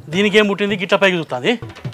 దీనికి ఏం పుట్టింది గిట్ల పైకి చూస్తుంది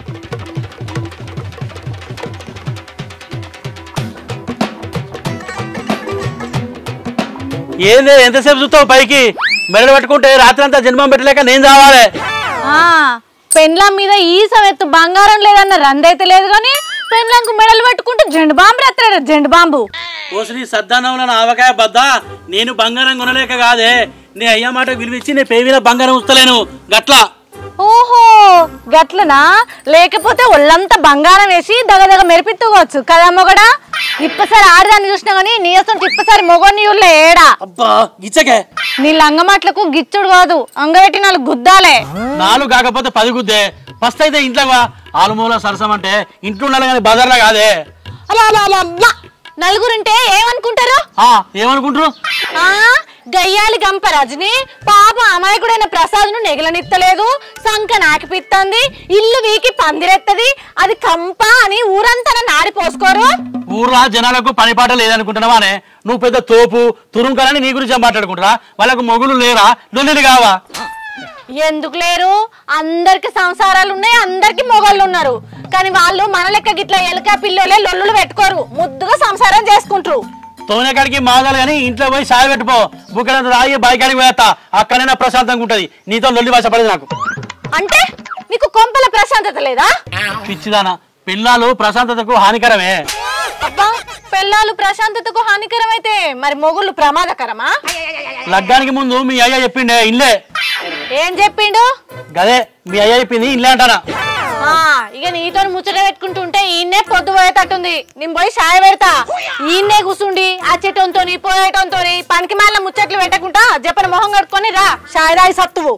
ఏంది ఎంతసేపు చూస్తావు పైకి మెడలు పట్టుకుంటే రాత్రి అంతా జన్మం పెట్టలేక నేను చావాలి ఆ పెండ్లం మీద ఈ సమయత్తు బంగారం లేదన్న రందైతే లేదు కానీ పెండ్లంకు మెడలు పట్టుకుంటే జెండు బాంబు రెత్తాడు జెండు బాంబు ఓసిని సద్దానంలో ఆవకాయ బద్ద నేను బంగారం కొనలేక కాదే నీ అయ్యా మాట విలువిచ్చి నీ పేవిన బంగారం ఉంచలేను గట్లా ఓహో గట్లనా లేకపోతే ఒళ్ళంతా బంగారం వేసి దగదగ మెరిపిత్తుకోవచ్చు కదా మొగడా ఇప్పసారి ఆడదాన్ని చూసినా కానీ నీ వస్తుంటే ఇప్పసారి మొగోని ఊళ్ళో ఏడా అబ్బా గిచ్చకే నీ లంగమాటలకు గిచ్చుడు కాదు అంగబెట్టి నాలుగు గుద్దాలే నాలుగు కాకపోతే పది గుద్దే ఫస్ట్ అయితే ఇంట్లో వా ఆలుమూల సరసం అంటే ఇంట్లో ఉండాలి కానీ బజార్లో కాదే అలా అలా అలా అలా. నలుగురుంటే ఏమనుకుంటారు ఆ, ఏమనుకుంటారు ఆ గయ్యాలి గంప రజని పాప అమాయకుడైన ప్రసాద్ను నెగలనిత్తలేదు సంక నాకిపిత్తంది ఇల్లు వీకి పందిరెత్తది అది కంప అని ఊరంతా నాడి పోసుకోరు ఊర్లో జనాలకు పని పాట లేదనుకుంటున్నావానే నువ్వు పెద్ద తోపు తురుంకాలని నీ గురించి మాట్లాడుకుంటారా వాళ్ళకు మొగులు లేరా లొల్లిలు కావా ఎందుకు లేరు అందరికి సంసారాలు ఉన్నాయి అందరికి మొగళ్ళు ఉన్నారు కానీ వాళ్ళు మన లెక్క గిట్ల ఎలక పిల్లలే లొల్లులు పెట్టుకోరు ముద్దుగా సంసారం చేసుకుంటారు తోనెకాడికి మాదాలు కానీ ఇంట్లో పోయి సాయ పెట్టుకో బుక్కడంత రాయి బాయికాడికి పోయేస్తా అక్కడైనా ప్రశాంతంగా ఉంటది నీతో లొల్లి భాష పడదు నాకు అంటే నీకు కొంపల ప్రశాంతత లేదా పిచ్చిదానా పిల్లలు ప్రశాంతతకు హానికరమే అబ్బా పిల్లలు ప్రశాంతతకు హానికరమైతే మరి మొగుళ్ళు ప్రమాదకరమా లగ్గానికి ముందు మీ అయ్య చెప్పిండే ఇల్లే ఏం చెప్పిండు గదే మీ అయ్య చెప్పింది ఇల్లే అంటానా ఆ ఇక నీతో ముచ్చట పెట్టుకుంటుంటే ఈయన్నే పొద్దు పోయేటట్టుంది నేను పోయి షాయ పెడతా ఈయన్నే కూర్చుండి ఆ చెట్టంతోని పోయేటంతోని పనికి మాల ముచ్చట్లు పెట్టకుండా చెప్పని మొహం కడుక్కొని రా షాయ రాయి సత్తువు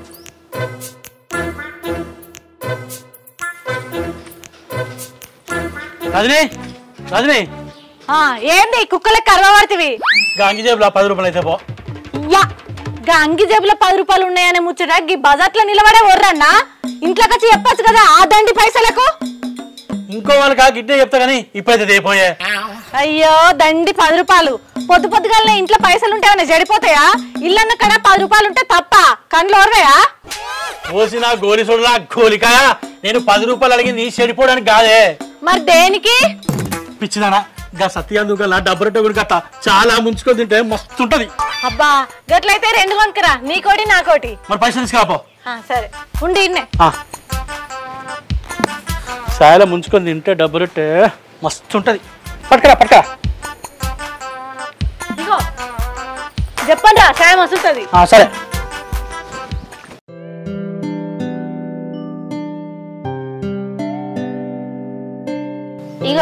రజని రజని ఆ ఏంది కుక్కలకి కరవబడుతుంది గాంగి జేబులో పది రూపాయలు అయితే పో యా గా అంగి జేబులో పది రూపాయలు ఉన్నాయనే ముచ్చట గీ బజార్లో నిలబడే వర్రన్నా ఇంట్లోకి వచ్చి చెప్పొచ్చు కదా ఆ దండి పైసలకు ఇంకో వాళ్ళకి ఆ గిట్టే చెప్తా కానీ ఇప్పుడైతే దేపోయే అయ్యో దండి పది రూపాయలు పొద్దు పొద్దుగాలనే ఇంట్లో పైసలు ఉంటే ఏమైనా చెడిపోతాయా ఇల్లన్న కడ పది రూపాయలు ఉంటే తప్ప కండ్లు ఓర్వయా పోసిన గోలి చూడరా గోలికాయ నేను పది రూపాయలు అడిగింది చెడిపోవడానికి కాదే మరి దేనికి పిచ్చిదానా గా సత్యాందు గల డబ్బు గుడి కట్ట చాలా ముంచుకొని తింటే మస్తు ఉంటది అబ్బా గట్లయితే రెండు కొనుకరా నీకోటి నాకోటి మరి పైసలు తీసుకురాపో ఆ, సరే ఉండి ఇన్నే సాయలో ముంచుకొని తింటే డబ్బు రొట్టె మస్తు ఉంటది పట్టుకరా పట్టుకరా ఇగో చెప్పండి రా సాయం వస్తుంది ఆ, సరే ఇగో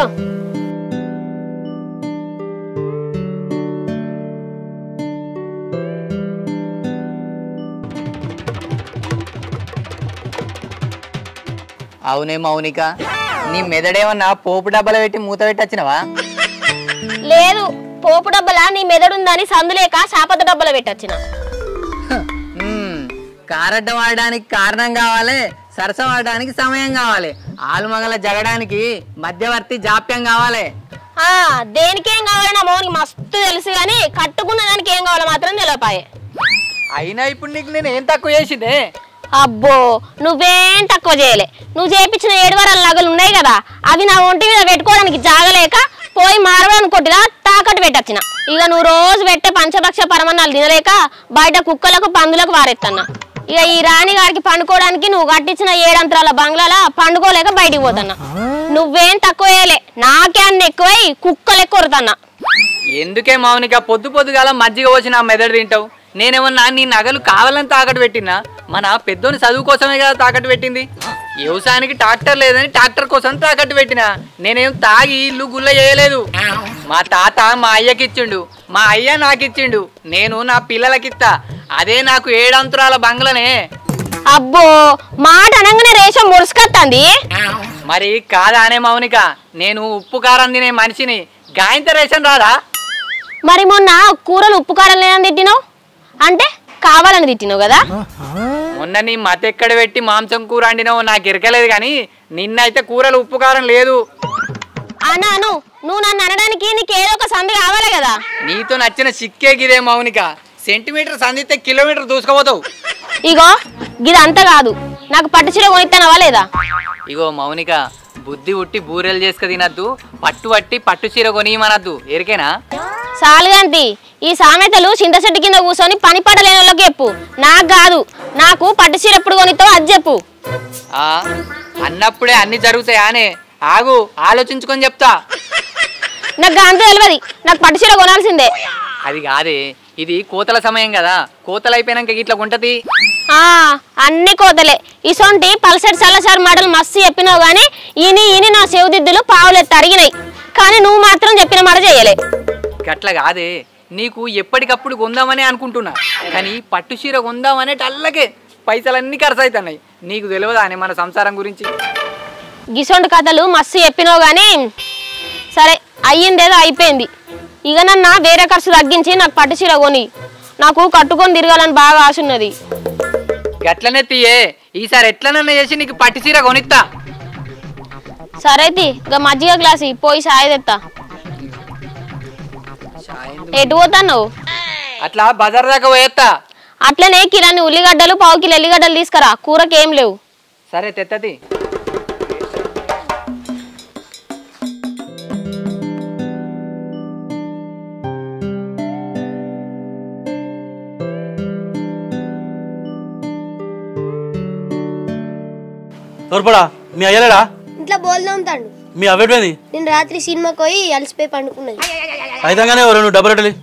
అవునే మౌనిక నీ మెదడేమన్నా పోపు డబ్బాలో పెట్టి మూత పెట్టి వచ్చినవా లేదు పోపు డబ్బల నీ మెదడుందని సందులేక శాపత డబ్బల పెట్టొచ్చిన మ్మ్. కారడ్డం ఆడడానికి కారణం కావాలి సరసం ఆడడానికి సమయం కావాలి ఆలుమగల జగడానికి మధ్యవర్తి జాప్యం కావాలి ఆ దేనికేం కావాలన్నా మౌనికి మస్తు తెలుసు కానీ కట్టుకున్న దానికి ఏం కావాలో మాత్రం తెలియపాయే అయినా ఇప్పుడు నీకు నేను ఏం తక్కువ చేసిందే అబ్బో నువ్వేం తక్కువ చేయలే నువ్వు చేపించిన ఏడు వారాల నగలు ఉన్నాయి కదా అవి నా ఒంటి మీద పెట్టుకోవడానికి జాగలేక పోయి మారవాలని కొట్టినా తాకట్టు పెట్టొచ్చిన ఇక నువ్వు రోజు పెట్టే పంచభక్ష పరమన్నాలు తినలేక బయట కుక్కలకు పందులకు వారెత్తన్నా ఇక ఈ రాణి గారికి పండుకోవడానికి నువ్వు కట్టించిన ఏడంతరాల బంగ్లాల పండుకోలేక బయటికి పోతున్నా నువ్వేం తక్కువ చేయలే నాకే అన్న ఎక్కువై కుక్కలు ఎక్కువ కొరుతన్నా ఎందుకే మౌనిక పొద్దు పొద్దుగాల మజ్జిగ వచ్చి నా మెదడు తింటావు నేనేమన్నా నీ నగలు కావాలని తాకట్టు పెట్టినా మన పెద్దోని చదువు కోసమే కదా తాకట్టు పెట్టింది వ్యవసాయానికి ట్రాక్టర్ లేదని ట్రాక్టర్ కోసం తాకట్టు పెట్టినా నేనేం తాగి ఇల్లు గుల్ల చేయలేదు మా తాత మా అయ్యకి ఇచ్చిండు మా అయ్య నాకు ఇచ్చిండు నేను నా పిల్లలకిత్తా అదే నాకు ఏడంతరాల బంగ్లనే అబ్బో మాట అనగానే రేషం మురుసుకొత్తంది మరి కాదానే మౌనిక నేను ఉప్పు కారం తినే మనిషిని గాయంత రేషన్ రాదా మరి మొన్న కూరలు ఉప్పు కారం లేదని తిట్టినావు అంటే కావాలని తిట్టినావు కదా మొన్న నీ మత ఎక్కడ పెట్టి మాంసం కూర వండినావు నాకు ఇరకలేదు కానీ నిన్నైతే కూరలు ఉప్పు కారం లేదు అన్నాను నువ్వు నన్ను అనడానికి నీకు ఏదో ఒక సంది కావాలి కదా నీతో నచ్చిన సిక్కే గిదే మౌనిక సెంటీమీటర్ సందితే కిలోమీటర్ దూసుకుపోతావు ఇగో గిదంతా కాదు నాకు పట్టు చీర కొనిస్తానవా లేదా ఇగో మౌనిక బుద్ధి ఉట్టి బూరెలు చేసుక తినద్దు పట్టు పట్టి పట్టు చీర కొనియమనద్దు ఎరికేనా సాలుగంతి ఈ సామెతలు చింతచెట్టు కింద కూర్చొని పని పడలేని వాళ్ళకి చెప్పు నాకు కాదు నాకు పట్టు చీర ఎప్పుడు కొనిస్తావు అది చెప్పు ఆ అన్నప్పుడే అన్ని జరుగుతాయి ఆనే ఆగు ఆలోచించుకొని చెప్తా నాకు అంత తెలియదు నాకు పట్టు చీర కొనాల్సిందే అది కాదే ఇది కోతల సమయం కదా కోతలు అయిపోయినాక ఇట్లా గుంటది ఆ అన్ని కోతలే ఇసొంటి పల్సటి చల్లసారి మాటలు మస్తు చెప్పినావు గానీ ఈని ఈని నా చెవుదిద్దులు పావులెత్తి అరిగినాయి కానీ నువ్వు మాత్రం చెప్పిన మాట చేయలే గట్ల కాదే నీకు ఎప్పటికప్పుడు కొందామని అనుకుంటున్నా కానీ పట్టు చీర కొందామనే టల్లకే పైసలన్నీ ఖర్చు అవుతున్నాయి నీకు తెలియదా అని మన సంసారం గురించి గిసొంటి కథలు మస్తు చెప్పినావు గానీ సరే అయ్యిందేదో అయిపోయింది ఇక నన్న వేరే ఖర్చు తగ్గించి నాకు పట్టు చీర కొని నాకు కట్టుకొని తిరగాలని బాగా ఆశ ఉన్నది గట్లనే తీయే ఈసారి ఎట్లనన్నా చేసి నీకు పట్టు చీర కొనిస్తా సరే తి ఇక మజ్జిగ గ్లాసి పోయి సాయి తెత్తా ఎటు పోతావు అట్లా బజార్ దాకా పోయేస్తా అట్లనే కిరాని ఉల్లిగడ్డలు పావు కిలో ఎల్లిగడ్డలు తీసుకురా కూరకి ఏం లేవు సరే తెత్తది తోర్పడా మీ అయ్యలేడా ఇంట్లో బోల్దోముతాడు మీ అవ్వటమేది నేను రాత్రి సినిమాకి పోయి అలసిపోయి పండుకున్నది అయితంగానే ఓ రెండు డబ్బు రొట్టెలు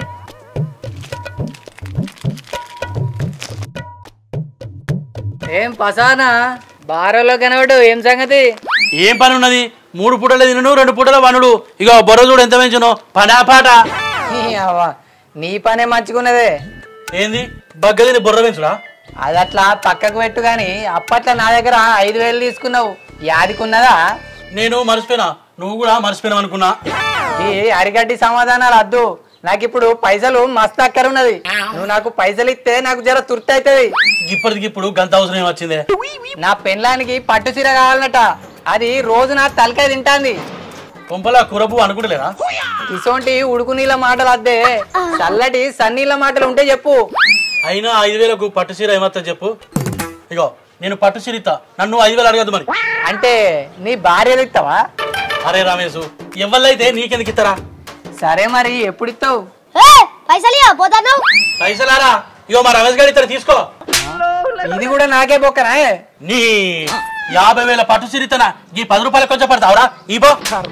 ఏం పసానా బారోలో కనబడు ఏం సంగతి ఏం పని ఉన్నది మూడు పూటలు తినను రెండు పూటల వనుడు ఇక బొర్ర చూడు ఎంత పెంచును పనా పాట నీ అవ్వ, నీ పనే మంచుకున్నదే ఏంది బగ్గ తిని బొర్ర పెంచుడా అది అట్లా పక్కకు పెట్టు గాని అప్పట్లో నా దగ్గర ఐదు వేలు తీసుకున్నావు యాదికున్నదా నేను మర్చిపోయినా నువ్వు కూడా మర్చిపోయినావు అనుకున్నా ఈ అరిగడ్డి సమాధానాలు అద్దు నాకు ఇప్పుడు పైసలు మస్తు అక్కరున్నది నువ్వు నాకు పైసలు ఇస్తే నాకు జర తుర్తి అవుతుంది ఇప్పటికి ఇప్పుడు గంత అవసరం ఏం వచ్చిందే నా పెళ్ళానికి పట్టు చీర కావాలన్నట అది రోజు నా తలకాయ తింటాంది కొంపలా కూరపు అనుకుంటలేరా ఇసోంటి ఉడుకు నీళ్ళ మాటలు అద్దే చల్లటి సన్నీళ్ళ మాటలు ఉంటే చెప్పు అయినా ఐదు వేలకు పట్టు చీర ఏమత్తా చెప్పు ఇగో నేను పట్టు చీర ఇస్తా నన్ను ఐదు వేలు అడగద్దు మరి అంటే నీ భార్యలు ఇస్తావా అరే రమేష్ ఎవళ్ళైతే నీకెందుకు ఇస్తారా సరే మరి ఎప్పుడు ఇస్తావు పైసలు పోతాను పైసలారా ఇగో మా రమేష్ గారి ఇద్దరు తీసుకో ఇది కూడా నాకే బొక్కనా నీ యాభై వేల పట్టు చీర ఇస్తానా ఈ పది రూపాయలు కొంచెం పడతావురా ఇబో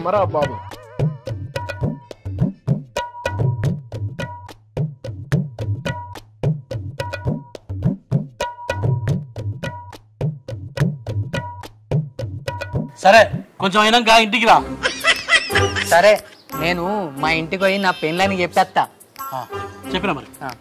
సరే కొంచెం అయినాక ఇంటికి రా సరే నేను మా ఇంటికి పోయి నా పెళ్ళని చెప్పేస్తా ఆ, చెప్పినా మరి ఆ.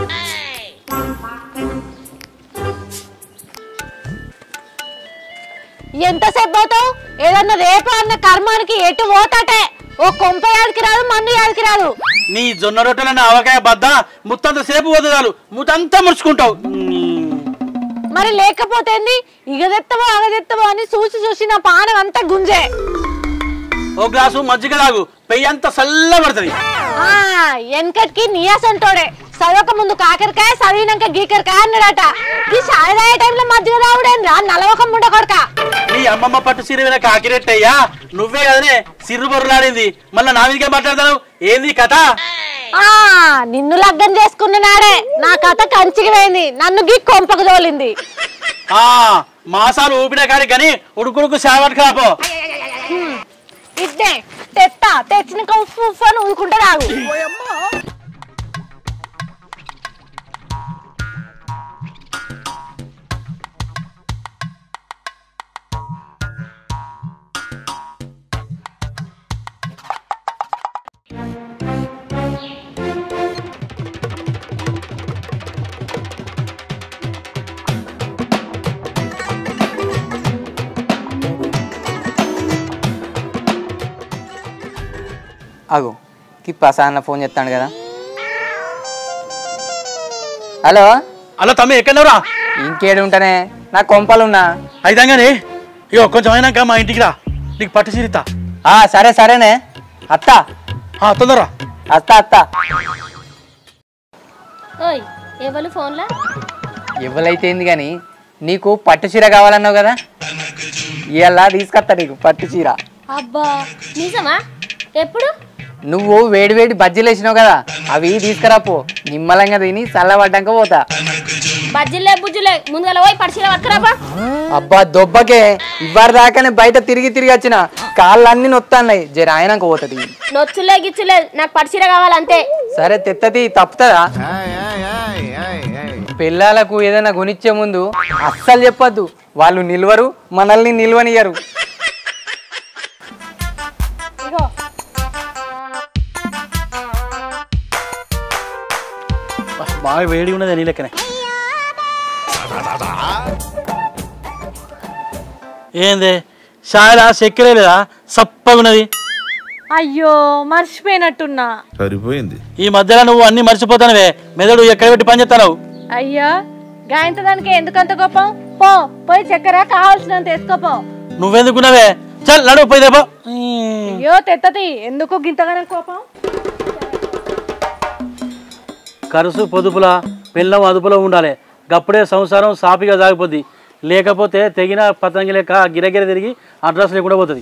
ఎంతసేపు పోతావు ఏదన్నా రేపు అన్న కర్మానికి ఎటు పోతాటే ఓ కొంప యాదికి రాదు మన్ను యాదికి రాదు నీ జొన్న రొట్టెలన్న ఆవకాయ బద్ద ముత్తంత సేపు వదదాలు ముతంతా ముడుచుకుంటావు మరి లేకపోతే ఏంది ఇగదెత్తవో అగదెత్తవో అని చూసి చూసి నా పానం అంతా గుంజే ఓ గ్లాసు మజ్జిగ తాగు పెయ్యి అంతా చల్ల పడుతుంది ఆ వెనకటికి నియాస్ అంటోడే చదవక ముందు కాకరకాయ చదివినాక గీకరకాయ అన్నాడట ఈ సాయదాయ టైంలో మధ్య రావుడేంద్రా నలవక ముండ కొడక నీ అమ్మమ్మ పట్టు సీర మీద కాకిరెట్టయ్యా నువ్వే కదనే సిర్రు బొర్రలాడింది మళ్ళీ నా మీదకే మాట్లాడతాను ఏంది ఈ కథ ఆ నిన్ను లగ్గం చేసుకున్న నాడే నా కథ కంచికి పోయింది నన్ను గీ కొంపకు తోలింది ఆ మాసాలు ఊపిన కాడికి కానీ ఉడుకుడుకు సేవట్ కాపో ఇద్దే తెత్తా తెచ్చిన ఉప్పు ఉప్పు అని ఊరుకుంటే రాగు అగు కి ప్రసాద్ ఫోన్ చేస్తాడు కదా హలో అలా తమ్మి ఎక్కడరా ఇంకేడు ఉంటానే నా కొంపలున్నా అయితంగానే ఇగో కొంచెం అయినాక మా ఇంటికి రా నీకు పట్టు సీరితా ఆ సరే సరేనే అత్తా తొందరరా అత్తా అత్తా ఓయ్ ఎవరు ఫోన్లా ఎవరైతే ఏంది కానీ నీకు పట్టు చీర కావాలన్నావు కదా ఇవాళ తీసుకొస్తా నీకు పట్టు చీర అబ్బా నిజమా ఎప్పుడు నువ్వు వేడి వేడి బజ్జీలు వేసినావు కదా అవి తీసుకురాపో నిమ్మలంగా తిని చల్లబడ్డాక పోతా బజ్జిలే బుజ్జులే ముందుగా పోయి పడిచిన పట్టుకురాపా అబ్బా దొబ్బకే ఇవ్వరి దాకానే బయట తిరిగి తిరిగి వచ్చిన కాళ్ళన్నీ నొత్తాన్నాయి జర ఆయనక పోతుంది నొచ్చులే గిచ్చులే నాకు పడిచీర కావాలంతే సరే తెత్తది తప్పుతుందా పిల్లలకు ఏదైనా కొనిచ్చే ముందు అస్సలు చెప్పొద్దు వాళ్ళు నిల్వరు మనల్ని నిల్వనియరు ఇగో బాగా వేడి ఉన్నది నీ లెక్కనే ఏంది షాయలా చక్కెర లేదా సప్పగా ఉన్నది అయ్యో మర్చిపోయినట్టున్నా సరిపోయింది ఈ మధ్యలో నువ్వు అన్ని మర్చిపోతానవే మెదడు ఎక్కడ పెట్టి పని చేస్తావు అయ్యో గాయంత దానికి ఎందుకంత కోపం పో పోయి చక్కెర కావాల్సినంత వేసుకోపో నువ్వెందుకున్నావే చల్ నడు పోయి దేపో అయ్యో తెత్తది ఎందుకు గింతగానే కోపం కరుసు పొదుపుల పిల్లం అదుపులో ఉండాలి గప్పుడే సంసారం సాపిగా సాగిపోద్ది లేకపోతే తెగిన పతంగి లెక్క గిరగిర తిరిగి అడ్రస్ లేకుండా పోతుంది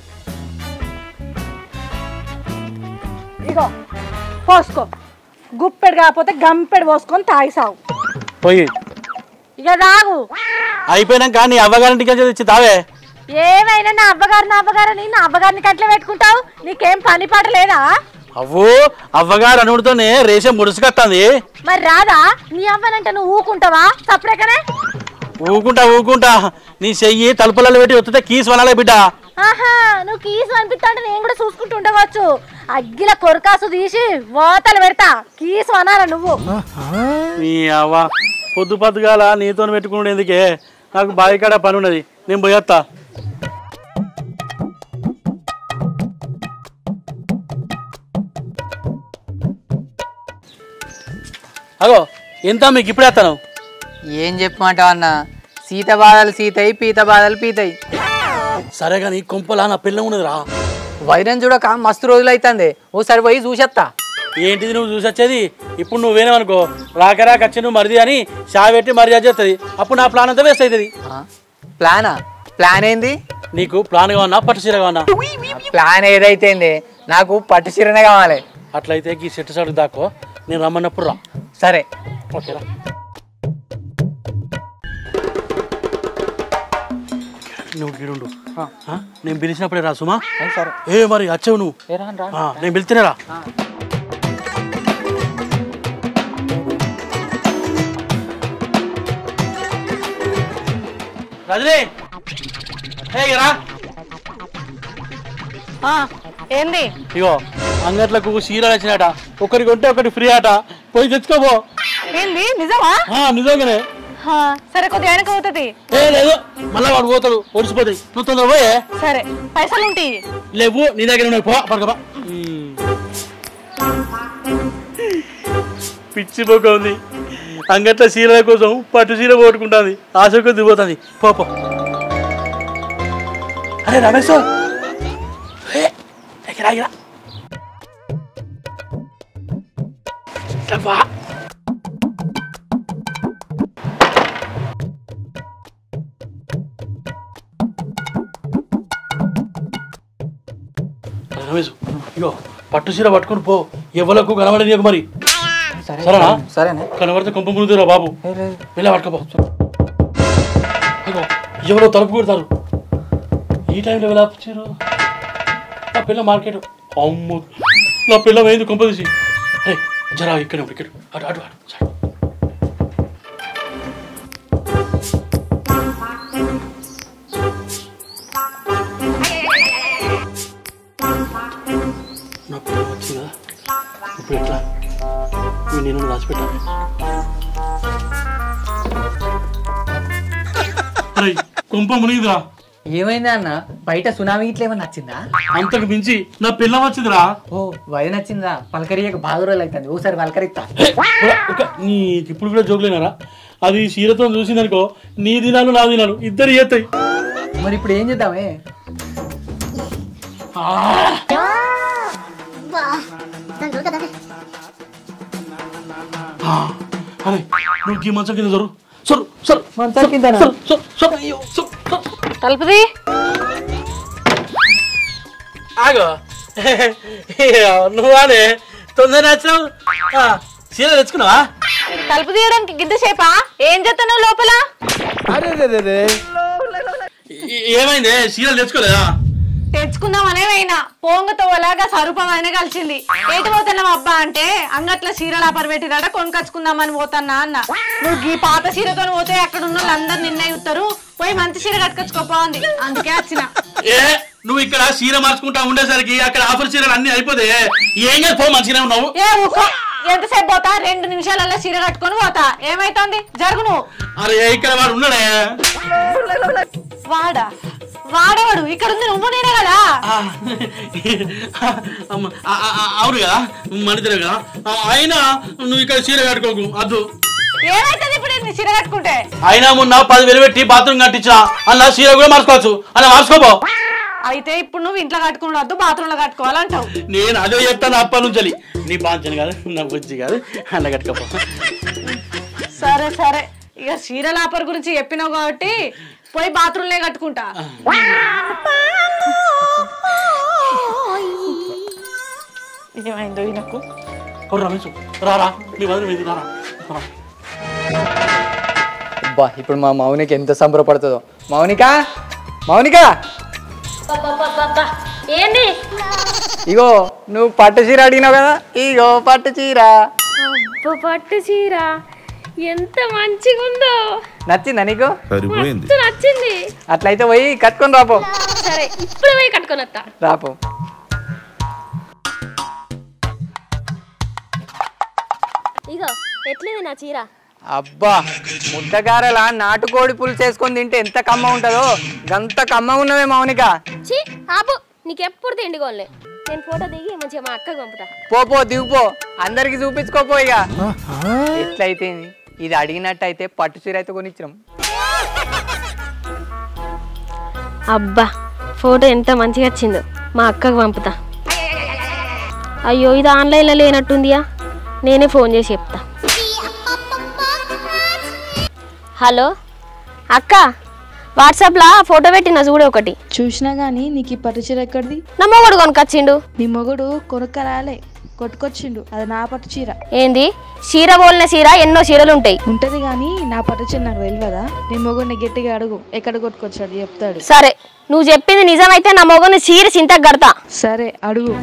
ఇగో పోసుకో గుప్పెడు కాకపోతే గంపెడు పోసుకొని తాగి సాగు పోయి ఇక తాగు అయిపోయినాక నీ అవ్వగారింటికి వచ్చి తెచ్చి తావే ఏమైనా నా అవ్వగారు నా అవ్వగారని నా అవ్వగారిని కట్ల పెట్టుకుంటావు నీకేం పని పాట లేదా అవ్వు అవ్వగారు అనుడితోనే రేషం ముడుసుకత్తాంది మరి రాదా నీ అవ్వనంటే నువ్వు ఊకుంటావా సప్పుడెక్కనే ఊకుంటా ఊకుంటా నీ చెయ్యి తలుపులలో పెట్టి వస్తుంటే కీస్ వనాలే బిడ్డ ఆహా నువ్వు కీసు అనిపిస్తా అంటే నేను కూడా చూసుకుంటూ ఉండవచ్చు అగ్గిల కొరకాసు తీసి వాతలు పెడతా కీసు అనాలా నువ్వు నీ అవ్వ పొద్దు పొద్దుగాల నీతో పెట్టుకున్నాడు ఎందుకే నాకు బావి కాడ పని ఉన్నది నేను పోయేస్తా అగో ఎంత మీకు ఇప్పుడు వేస్తాను ఏం చెప్పమంటావు అన్న సీత బాధలు సీతయి పీత బాధలు పీతయి సరే కానీ కొంపలా నా పిల్ల ఉన్నది రా వైరం చూడక మస్తు రోజులు అవుతుంది ఓసారి పోయి చూసేస్తా ఏంటిది నువ్వు చూసి వచ్చేది ఇప్పుడు నువ్వేనేమనుకో రాక రాక వచ్చి నువ్వు మరిది అని షా పెట్టి మర్యాద చేస్తుంది అప్పుడు నా ప్లాన్ అంతా వేస్ట్ అవుతుంది ఆ? ప్లానా ప్లాన్ ఏంది నీకు ప్లాన్ కావన్నా పట్టు చీర కావన్నా ప్లాన్ ఏదైతే నాకు పట్టు చీరనే కావాలి అట్లయితే ఈ సెట్ సడుకు దాకో నేను రమ్మన్నప్పుడు రా సరే ఓకేరా నువ్వు గిడుండు ఆ? నేను పిలిచినప్పుడే రా సుమా సరే ఏ మరి వచ్చావు నువ్వు ఆ, నేను పిలిస్తేనే రా రజనీ ఏ రా ఆ, ఏంది ఇగో అంగట్లకు చీర వచ్చినట ఒకరికి కొంటే ఒకటి ఫ్రీ ఆట పోయి తెచ్చుకోబో ఏంది నిజమా ఆ, నిజంగానే ఆ, సరే కొద్దిగా వెనక అవుతుంది ఏ లేదు మళ్ళా వాడు పోతాడు ఒడిసిపోతాయి నువ్వు తొందర పోయే సరే పైసలు ఉంటాయి లేవు నీ దగ్గర ఉన్నాయి పో పడకబా పిచ్చి పోక ఉంది అంగట్ల చీరల కోసం పట్టు చీర పోట్టుకుంటుంది ఆశ కొద్ది పోతుంది పో పో అరే రమేష్ ఏ, ఇక్కడ ఆగిరా. ఇట్లా వా. అరే రమేష్ ఇగో పట్టు చీర పట్టుకొని పో ఎవలకు కనబడి నీకు మరి సరేనా సరేనే కనబడితే కొంప ముందురా బాబు వెళ్ళా పట్టుకోపో ఇగో ఎవరో తలుపు కొడతారు ఈ టైంలో వెళ్ళా వచ్చారు నా పిల్ల మార్కెట్ అమ్ము నా పిల్ల వేయింది కొంప తీసి అరే జరా ఇక్కడ ఇక్కడ అటు అటు అటు సరే. నా పిల్ల వచ్చింది కదా ఇప్పుడు ఎట్లా ఇవి నేను రాసిపెట్టాను అరే కొంప మునిగిదిరా ఏమైందా అన్న బయట సునామీ ఇట్లా ఏమన్నా నచ్చిందా అంతకు మించి నా పిల్ల వచ్చిందిరా ఓ వది నచ్చిందా పలకరియక బాగా రోజులు అవుతుంది ఓసారి పలకరిస్తా హే, ఒక- ఒక నీ ఇప్పుడు కూడా జోకులేనారా అది చీరతో చూసిందనుకో నీ దినాలు నా దినాలు ఇద్దరు చేస్తాయి మరి ఇప్పుడు ఏం చేద్దామే అరే నువ్వు ఈ మంచం కింద జరు సరు సొల్ మంచం కిందనా? సొల్ సొల్ సొల్ అయ్యో సొల్ సొల్ తలుపుది ఆగో నువ్వానే తొందర వచ్చినావు ఆ, చీర తెచ్చుకున్నావా తలుపు తీయడానికి గిద్ద సేపా ఏం చేస్తున్నావు లోపల ఏ- ఏమైంది చీరలు తెచ్చుకోలేదా తెచ్చుకుందామనే పోయినా పోంగతో అలాగా సరుపమైన కలిసింది ఏటి పోతున్నావు అబ్బా అంటే అంగట్ల చీరలు ఆపర పెట్టిరాట కొనుకొచ్చుకుందామని పోతున్నా అన్న నువ్వు ఈ పాత చీరతో పోతే అక్కడ ఉన్న వాళ్ళందరూ నిన్నే చూస్తారు పోయి మంచి చీర కట్టుకొచ్చుకోపోంది అందుకే వచ్చిన ఏ నువ్వు ఇక్కడ చీర మార్చుకుంటా ఉండేసరికి అక్కడ ఆఫర్ చీరలు అన్ని అయిపోతే ఏం కాదు పో మంచిగానే ఉన్నావు ఏ ఊకో ఎంతసేపు పోతా రెండు నిమిషాలలో చీర కట్టుకొని పోతా ఏమైతుంది జరుగు నువ్వు అరే ఇక్కడ వాడు ఉన్నాడే వాడా వాడవాడు ఇక్కడ ఉంది నువ్వు నేనే కదా ఆ, అమ్మ, ఆ, ఆ, ఆ, అవును కదా మనిద్దరే కదా ఆ, అయినా నువ్వు ఇక్కడ చీర కట్టుకోకు అద్దు ఏమైతుంది ఇప్పుడు నీ చీర కట్టుకుంటే అయినా మొన్న పదివేలు పెట్టి బాత్రూమ్ కట్టించా అన్న చీర కూడా మార్చుకోవచ్చు అలా మార్చుకోపో అయితే ఇప్పుడు నువ్వు ఇంట్లో కట్టుకుని వద్దు బాత్రూమ్ లో కట్టుకోవాలంటావు నేను అదే చెప్తాను అప్పటి నుంచి నీ బాంచను కాదు నా బుజ్జి కాదు అన్న కట్టుకోపో సరే సరే ఇక చీరల ఆఫర్ గురించి చెప్పినావు కాబట్టి పోయి బాత్రూంలే కట్టుకుంటా ఏమైందో ఈయనకు ఓ రమేష్ రారా నీ వదిలి మీద రారా రా. అబ్బా ఇప్పుడు మా మౌనికి ఎంత సంబరపడుతుందో మౌనిక మౌనిక ఏంది ఇగో నువ్వు పట్టు చీర అడిగినావు కదా ఇగో పట్టు చీర అబ్బో పట్టు చీర ఎంత మంచిగా ఉందో నచ్చిందా నీకు సరిపోయింది మస్తు నచ్చింది అట్లయితే పోయి కట్టుకొని రాపో సరే ఇప్పుడు పోయి కట్టుకొని వస్తా రాపో ఇగో ఎట్లేదు నా చీర అబ్బా ముద్దగారెలా నాటుకోడి పులుసు చేసుకొని తింటే ఎంత కమ్మ ఉంటుందో గంత కమ్మ ఉన్నవే మౌనిక ఛీ ఆపు నీకెప్పుడు తిండిగోలే నేను ఫోటో దిగి మంచిగా మా అక్కకు పంపుతా పో పో దిగుపో అందరికి చూపించుకోపో ఇక ఎట్లయితే ఇది అడిగినట్టయితే పట్టు చీర అయితే కొనిచ్చినాం అబ్బా ఫోటో ఎంత మంచిగా వచ్చిందో మా అక్కకు పంపుతా అయ్యో ఇది ఆన్లైన్లో లేనట్టుందియా నేనే ఫోన్ చేసి చెప్తా హలో అక్క వాట్సాప్లో ఫోటో పెట్టిన చూడు ఒకటి చూసినా గానీ నీకు ఈ పట్టు చీర ఎక్కడిది నా మొగుడు కొనుకొచ్చిండు నీ మొగుడు కొనుక్కరాలే కొట్టుకొచ్చిండు అది నా పట్టు చీర ఏంది చీర పోలిన చీర ఎన్నో చీరలు ఉంటాయి ఉంటది గానీ నా పట్టు చీర నాకు తెలియదా నీ మొగుడిని గట్టిగా అడుగు ఎక్కడ కొట్టుకొచ్చాడు చెప్తాడు సరే నువ్వు చెప్పింది నిజమైతే నా మొగుని చీర చింతకు కడతా సరే అడుగు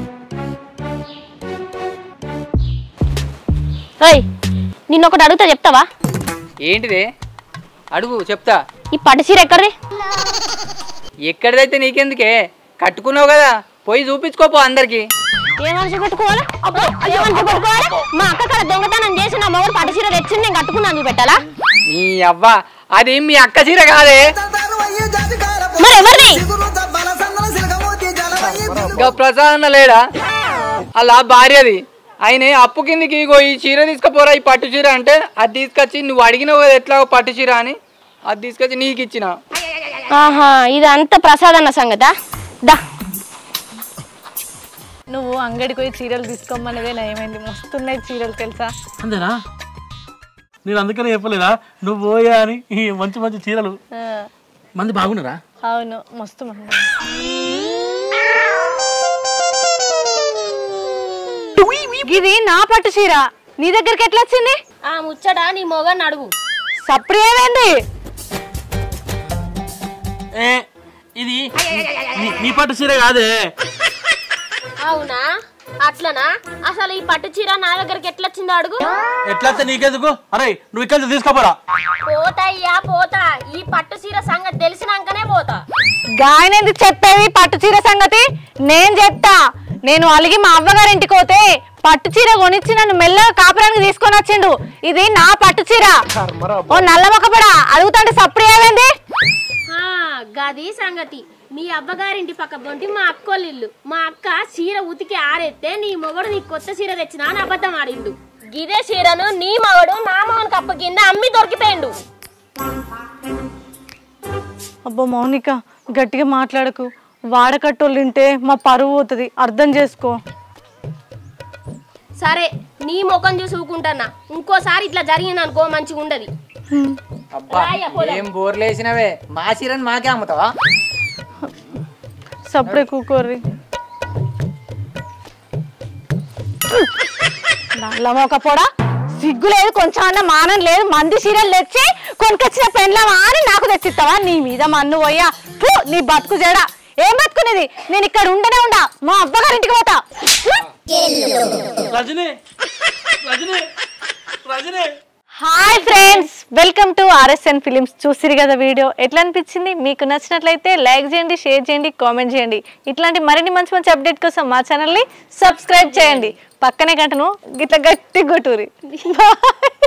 ఏయ్ నిన్నొకటి అడుగుతా చెప్తావా ఏంటిదే అడుగు చెప్తా ఈ పట్టు చీర ఎక్కడిది ఎక్కడిదైతే నీకెందుకే కట్టుకున్నావు కదా పోయి చూపించుకోపో అందరికి ఏ మనిషి పెట్టుకోవాలి అబ్బో, ఏ మనిషి పెట్టుకోవాలి మా అక్క కాడ దొంగతనం చేసి నా మొగుడు పట్టు చీర తెచ్చింది నేను కట్టుకున్నాను పెట్టాలా నీ అవ్వ అది మీ అక్క చీర కాదే మరి ఎవరిది ఇంకా ప్రసాద్ లేడా అలా భార్యది ఆయన అప్పు కిందికి ఇగో ఈ చీర తీసుకుపోరా ఈ పట్టు చీర అంటే అది తీసుకొచ్చి నువ్వు అడిగినావు కదా ఎట్లా పట్టు చీర అని అది తీసుకొచ్చి నీకు ఇచ్చిన ఆహా ఇది అంత ప్రసాద్ అన్న సంగతా దా నువ్వు అంగడికి పోయి చీరలు తీసుకోమన్నదే ఏమైంది మస్తున్నాయి చీరలు తెలుసా అంతేనా నేను అందుకనే చెప్పలేదా నువ్వు పోయా అని ఈ మంచి మంచి చీరలు ఆ, మంది బాగున్నారా అవును మస్తు మంది ఇది నా పట్టు చీర నీ దగ్గరికి ఎట్లా వచ్చింది ఆ ముచ్చట నీ మొగని అడుగు సప్రి ఏమైంది ఏ ఇది నీ- నీ పట్టు చీర కాదే అవునా అట్లనా అసలు ఈ పట్టు చీర నా దగ్గరికి ఎట్లా వచ్చిందో అడుగు ఎట్లా నీకెందుకు అరే నువ్వు ఇక్కడ నుంచి తీసుకోపోరా పోతా అయ్యా పోతా ఈ పట్టు చీర సంగతి తెలిసినాకనే పోతా గాయనేది చెప్పేది పట్టు చీర సంగతి నేను చెప్తా నేను అలిగి మా అవ్వగారి ఇంటికి పోతే పట్టు చీర కొనిచ్చి నన్ను మెల్లగా కాపురానికి తీసుకొని వచ్చిండు ఇది నా పట్టు చీర ఓ నల్ల మొక్కపడా అడుగుతాంటే సప్రి ఏమైంది ఆ, గది సంగతి మీ అవ్వగారింటి పక్క బొంటి మా అక్కోళ్ళ ఇల్లు మా అక్క చీర ఉతికి ఆరెత్తే నీ మొగడు నీ కొత్త చీర తెచ్చినా అని అబద్ధం ఆడిండు గిదే చీరను నీ మగడు నా మగన్ కప్ప కింద అమ్మి దొరికిపోయిండు అబ్బో మౌనిక గట్టిగా మాట్లాడకు వాడకట్టోళ్ళు వింటే మా పరువు పోతుంది అర్థం చేసుకో సరే నీ ముఖం చూసి ఊకుంటున్నా ఇంకోసారి ఇట్లా జరిగింది అనుకో మంచిగా ఉండదు అబ్బా ఏం బోర్లేసినవే మా చీరని మాకే అమ్ముతావా సప్పుడే కూకోర్రి నల్లమోకపోడా సిగ్గు లేదు కొంచెం అన్న మానం లేదు మంది చీరలు తెచ్చి కొనుకొచ్చిన పెండ్లమా అని నాకు తెచ్చిస్తావా నీ మీద మన్ను పోయా ఫు, నీ బతుకు జడా ఏం బతుకునేది నేను ఇక్కడ ఉండనే ఉండా మా అబ్బగారింటికి పోతా ఫు. Rajani Rajani Rajani hi friends welcome to RSN films చూసిరు కదా వీడియో ఎట్లా అనిపించింది మీకు నచ్చినట్లయితే లైక్ చేయండి షేర్ చేయండి కామెంట్ చేయండి ఇట్లాంటి మరిన్ని మంచి మంచి అప్డేట్ కోసం మా ఛానల్ని సబ్స్క్రైబ్ చేయండి పక్కనే గంటను గిట్ల గట్టి కొట్టూరి బాయ్